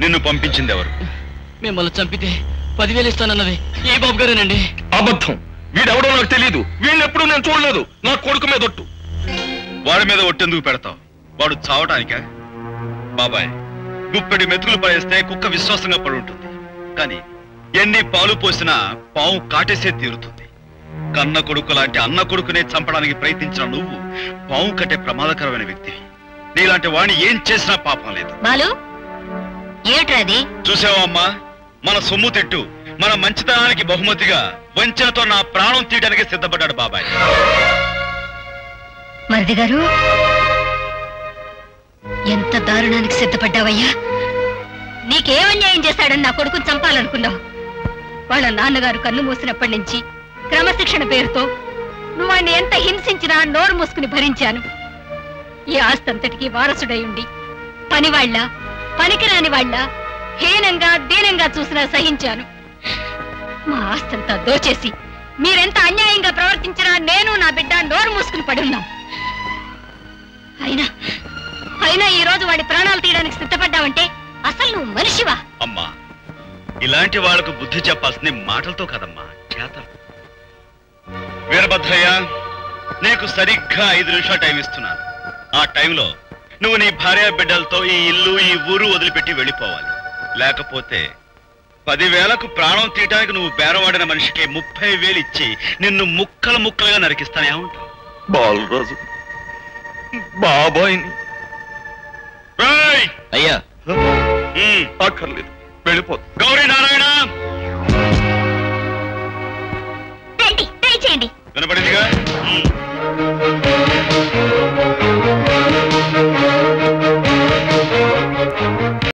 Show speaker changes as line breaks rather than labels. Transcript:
నిన్ను పంపించింది ఎవరు
మిమ్మల్ని చంపితే పదివేలు ఇస్తానన్నది ఏ బాబు గారేనండి
అబద్ధం వీడెవడో నాకు తెలియదు వీడినెప్పుడు నేను చూడలేదు నా కొడుకు మీద ఒట్టు వాడి మీద ఒట్టెందుకు పెడతావు వాడు చావటానికా బాబాయ్ గుప్పెడి మెతుకులు పడేస్తే కుక్క విశ్వాసంగా పడి ఉంటుంది కానీ ఎన్ని పాలు పోసినా పావు కాటేసే తీరుతుంది కన్న కొడుకు లాంటి అన్న కొడుకునే చంపడానికి ప్రయత్నించిన నువ్వు పావు కట్టే ప్రమాదకరమైన వ్యక్తివి నీలాంటి వాణ్ణి ఏం చేసినా పాపం లేదు
బాలు ఏమిట్రా అది
చూసావా అమ్మా మన సొమ్ము తిట్టు మన మంచితనానికి బహుమతిగా వంచనతో నా ప్రాణం తీయడానికి సిద్ధపడ్డాడు బాబాయ్
మరిది గారు ఎంత దారుణానికి సిద్ధపడ్డావయ్యా నీకేం అన్యాయం చేశాడని నా కొడుకుని చంపాలనుకున్నావు వాళ్ళ నాన్నగారు కన్ను మూసినప్పటి నుంచి క్రమశిక్షణ పేరుతో నువ్వు వాడిని ఎంత హింసించినా నోరు మూసుకుని భరించాను ఈ ఆస్తంతటికి వారసుడై ఉండి పనివాళ్ళ పనికిరాని వాళ్ళ హీనంగా దీనంగా చూసినా సహించాను మా ఆస్తంతా దోచేసి మీరెంత అన్యాయంగా ప్రవర్తించినా నేను నా బిడ్డ నోరు మూసుకుని పడున్నాం అయినా అయినా ఈ రోజు వాడి ప్రాణాలు తీయడానికి సిద్ధపడ్డావంటే అసలు నువ్వు మనిషివా
అమ్మా ఇలాంటి వాళ్లకు బుద్ధి చెప్పాల్సింది మాటలతో కదమ్మా చేతలు వీరభద్రయ్య నీకు సరిగ్గా ఐదు నిమిషాలు టైం ఇస్తున్నాను ఆ టైంలో నువ్వు నీ భార్య బిడ్డలతో ఈ ఇల్లు ఈ ఊరు వదిలిపెట్టి వెళ్ళిపోవాలి లేకపోతే పదివేలకు ప్రాణం తీయటానికి నువ్వు బేరవాడిన మనిషికి ముప్పై వేలు ఇచ్చి నిన్ను ముక్కలు ముక్కలుగా నరికిస్తానే ఉంటావు
బాలరాజు బాబాయ్ని
రేయ్!
అయ్యా
ఉమ్,
అక్కర్లేదు వెళ్ళిపోతా
గౌరీ నారాయణ